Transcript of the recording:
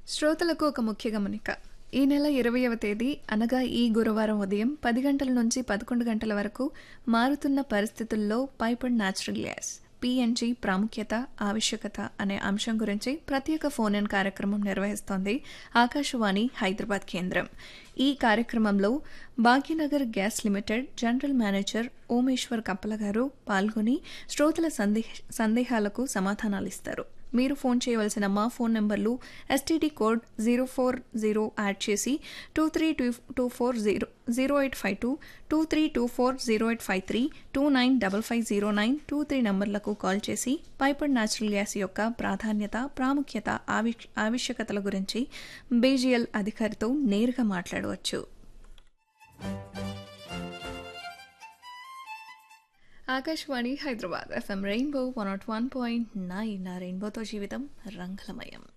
శ్రోతలకు ఒక ముఖ్య గమనిక ఈ నెల ఇరవైవ తేదీ అనగా ఈ గురువారం ఉదయం పది గంటల నుంచి పదకొండు గంటల వరకు మారుతున్న పరిస్థితుల్లో pipe and natural gas PNG ప్రాముఖ్యత ఆవశ్యకత అనే అంశం గురించి ప్రత్యేక ఫోన్ ఇన్ కార్యక్రమం నిర్వహిస్తోంది ఆకాశవాణి హైదరాబాద్ కేంద్రం ఈ కార్యక్రమంలో Bhagyanagar gas limited general manager Omeshwar Kappala గారు పాల్గొని శ్రోతల సందేహ సందేహాలకు సమాధానాలిస్తారు మీరు ఫోన్ చేయవలసిన మా ఫోన్ నెంబర్లు STD code zero four zero add చేసి two three two two four zero zero eight five two two three two four zero eight five three two nine double five zero nine two three నంబర్లకు call చేసి pipe and natural gas యొక్క ప్రాధాన్యత ప్రాముఖ్యత ఆవి ఆవశ్యకతల గురించి BGL అధికారితో నేరుగా మాట్లాడవచ్చు Akashvani Hyderabad FM rainbow one naught one point nine నా రెయిన్బోతో జీవితం రంగులమయం